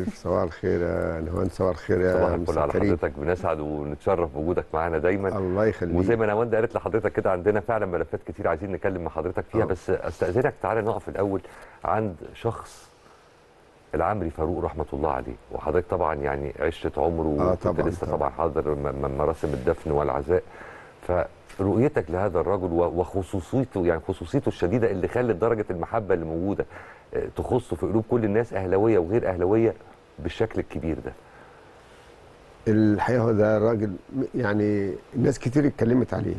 يوسف صباح الخير يا نهوان صباح الخير يا صباح الفل مستر على كريم. حضرتك بنسعد ونتشرف بوجودك معانا دايما الله يخليك وزي ما نواندا قالت لحضرتك كده عندنا فعلا ملفات كتير عايزين نتكلم مع حضرتك فيها آه. بس استاذنك تعالى نقف الاول عند شخص العمري فاروق رحمه الله عليه وحضرتك طبعا يعني عشره عمره آه، وكنت طبعاً، لسه طبعاً. طبعا حاضر م- م- مراسم الدفن والعزاء فرؤيتك لهذا الرجل و- وخصوصيته يعني خصوصيته الشديده اللي خلت درجه المحبه اللي موجوده آه، تخصه في قلوب كل الناس اهلاويه وغير اهلاويه بالشكل الكبير ده الحقيقه هو ده راجل يعني ناس كتير اتكلمت عليه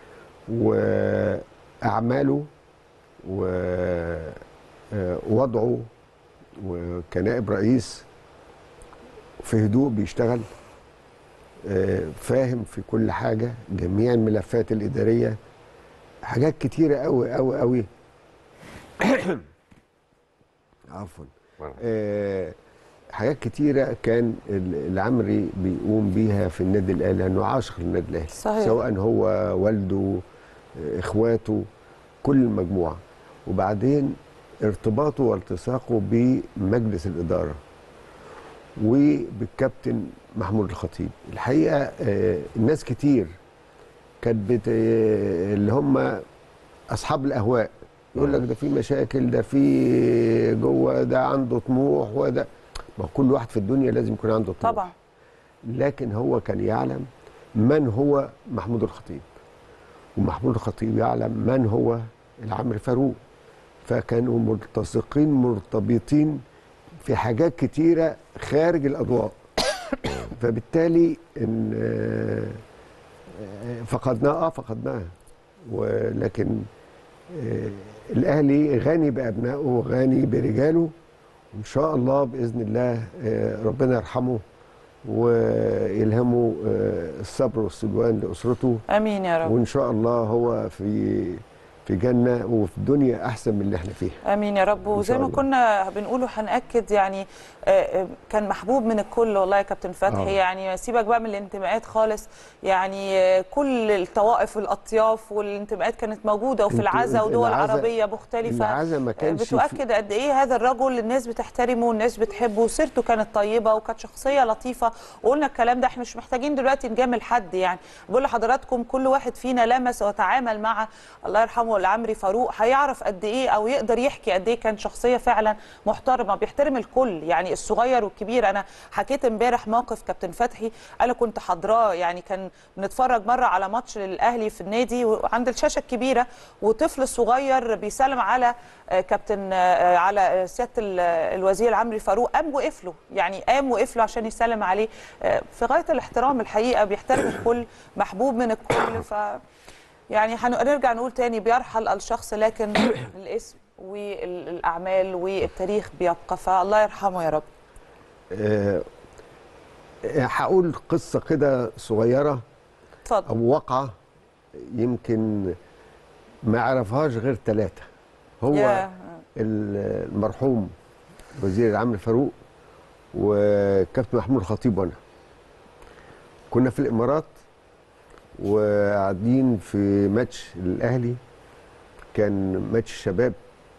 واعماله ووضعه وكنائب رئيس في هدوء بيشتغل آه، فاهم في كل حاجه جميع الملفات الاداريه حاجات كتيره قوي قوي قوي عفوا آه، حاجات كتيرة كان ال- العمري بيقوم بيها في النادي الأهلي لأنه عاشق للنادي الأهلي صحيح. سواء هو والده آه، إخواته كل المجموعة وبعدين ارتباطه والتصاقه بمجلس الإدارة وبالكابتن محمود الخطيب الحقيقة آه، الناس كتير كانت بت... آه، اللي هم أصحاب الأهواء يقول لك ده في مشاكل ده في جوه ده عنده طموح وده ما هو كل واحد في الدنيا لازم يكون عنده طموح طبعا لكن هو كان يعلم من هو محمود الخطيب ومحمود الخطيب يعلم من هو العمري فاروق فكانوا ملتصقين مرتبطين في حاجات كتيرة خارج الأضواء فبالتالي إن آه، آه، فقدناه اه فقدناه ولكن آه، الأهلي غني بأبنائه وغني برجاله وإن شاء الله بإذن الله آه، ربنا يرحمه ويلهمه آه، الصبر والسلوان لأسرته امين يا رب وإن شاء الله هو في في جنة وفي دنيا أحسن من اللي احنا فيها امين يا رب وزي شاء ما الله. كنا بنقوله هنأكد يعني آه، آه، كان محبوب من الكل والله يا كابتن فتحي آه. يعني سيبك بقى من الانتماءات خالص يعني آه، كل الطوائف والاطياف والانتماءات كانت موجوده وفي انتوا- العزا ودول العزا- عربيه مختلفه العزا ما كانش في- بتؤكد قد ايه هذا الرجل الناس بتحترمه والناس بتحبه وسيرته كانت طيبه وكانت شخصيه لطيفه وقلنا الكلام ده احنا مش محتاجين دلوقتي نجامل حد يعني بقول لحضراتكم كل واحد فينا لمس وتعامل مع الله يرحمه العمري فاروق هيعرف قد ايه او يقدر يحكي قد ايه كان شخصيه فعلا محترمه بيحترم الكل يعني الصغير والكبير انا حكيت امبارح موقف كابتن فتحي انا كنت حاضراه يعني كان بنتفرج مره على ماتش للاهلي في النادي وعند الشاشه الكبيره وطفل صغير بيسلم على آه، كابتن آه، على آه، سياده ال- الوزير عمرو فاروق قام وقف له يعني قام وقف له عشان يسلم عليه آه، في غايه الاحترام الحقيقه بيحترم الكل محبوب من الكل ف يعني هنرجع نقول تاني بيرحل الشخص لكن الاسم والاعمال والتاريخ بيبقى فالله يرحمه يا رب آه، آه، هقول قصة كده صغيرة اتفضل أو واقعة يمكن ما يعرفهاش غير ثلاثة هو يا ال- المرحوم وزير العمري فاروق وكابتن محمود الخطيب وانا كنا في الامارات وقاعدين في ماتش الاهلي كان ماتش الشباب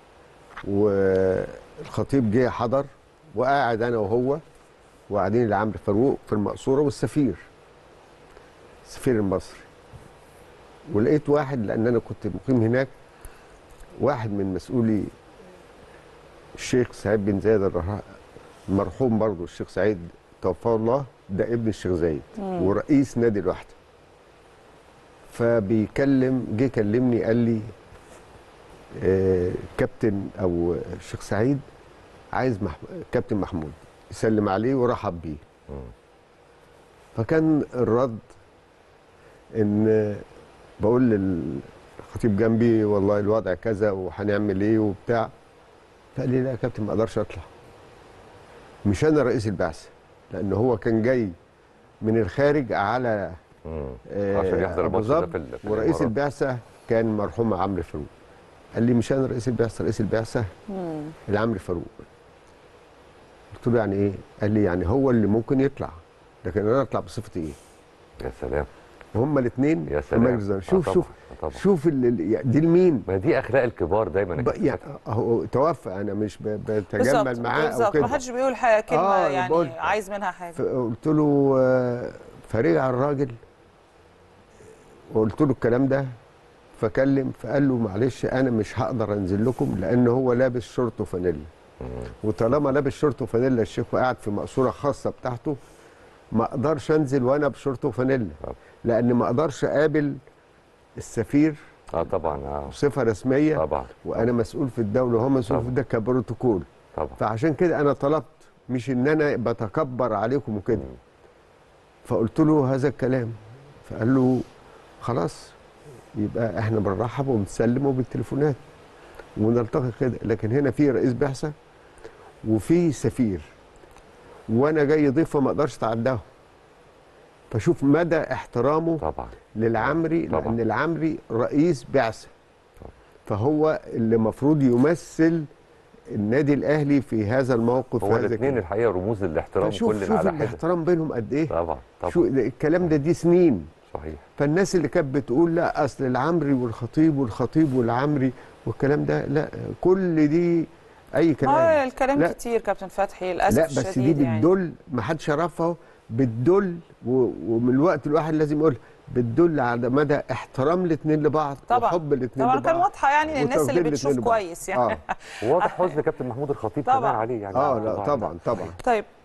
والخطيب جه حضر وقاعد انا وهو وقاعدين العمري فاروق في المقصوره والسفير السفير المصري ولقيت واحد لان انا كنت مقيم هناك واحد من مسؤولي الشيخ سعيد بن زايد الرها- المرحوم برضه الشيخ سعيد توفاه الله ده ابن الشيخ زايد ورئيس نادي الوحده فبيكلم جه كلمني قال لي آه كابتن او الشيخ سعيد عايز مح... كابتن محمود يسلم عليه ورحب بيه فكان الرد ان بقول للخطيب جنبي والله الوضع كذا وهنعمل ايه وبتاع فقال لي لا يا كابتن ما اقدرش اطلع مش انا رئيس البعثه لان هو كان جاي من الخارج على مم. آه، عشان يحضر أبو الماتش ده ظبي، في ال- في ورئيس الإمارات. البعثه كان مرحوم عمرو فاروق قال لي مش انا رئيس البعثه رئيس البعثه مم. العمري فاروق قلت له يعني ايه قال لي يعني هو اللي ممكن يطلع لكن انا اطلع بصفتي ايه يا سلام وهما الاثنين يا في سلام مجلس الإدارة. آه شوف طبعاً، شوف آه طبعاً. شوف ال- ال- دي لمين ما دي اخلاق الكبار دايما يا ب- كابتن يعني فتحي. هو توفى انا مش ب- بالظبط بتجمل معاه او بالظبط كده ما حدش بيقول حاجه كلمه آه، يعني بقول- عايز منها حاجه فقلت له آه، فرجع الراجل وقلت له الكلام ده فكلم فقال له معلش انا مش هقدر انزل لكم لان هو لابس شورت وفانيلا مم. وطالما لابس شورت وفانيلا الشيخ وقاعد في مقصوره خاصه بتاعته ما اقدرش انزل وانا بشورت وفانيلا طبعاً. لان ما اقدرش اقابل السفير اه طبعا اه بصفه رسميه طبعا وانا مسؤول في الدوله وهو مسؤول طبعاً. في ده كبروتوكول طبعا فعشان كده انا طلبت مش ان انا بتكبر عليكم وكده مم. فقلت له هذا الكلام فقال له خلاص يبقى احنا بنرحب وبنسلم بالتليفونات ونلتقي كده لكن هنا في رئيس بعثه وفي سفير وانا جاي ضيف فما اقدرش اتعداه فشوف مدى احترامه طبعا للعمري طبعاً. لان العمري رئيس بعثه طبعاً. فهو اللي المفروض يمثل النادي الاهلي في هذا الموقف هو وهذا الاثنين كده. الحقيقه رموز الاحترام فشوف كل شوف على حده الاحترام بينهم قد ايه طبعا شو طبعا ده الكلام ده دي سنين صحيح فالناس اللي كانت بتقول لا اصل العمري والخطيب والخطيب والعمري والكلام ده لا كل دي اي اه كلام الكلام لا. كتير كابتن فتحي للاسف لا بس دي الشديد يعني بتدل ما حدش يعرفها بتدل و- ومن الوقت الواحد لازم يقول بتدل على مدى احترام الاثنين لبعض طبعاً. وحب الاثنين طبعا لبعض كان واضحه يعني للناس اللي وتقدير بتشوف الاتنين لبعض. كويس يعني اه وواضح حزن كابتن محمود الخطيب طبعاً. كمان عليه يعني اه الله لا أعلم. طبعا طبعا طيب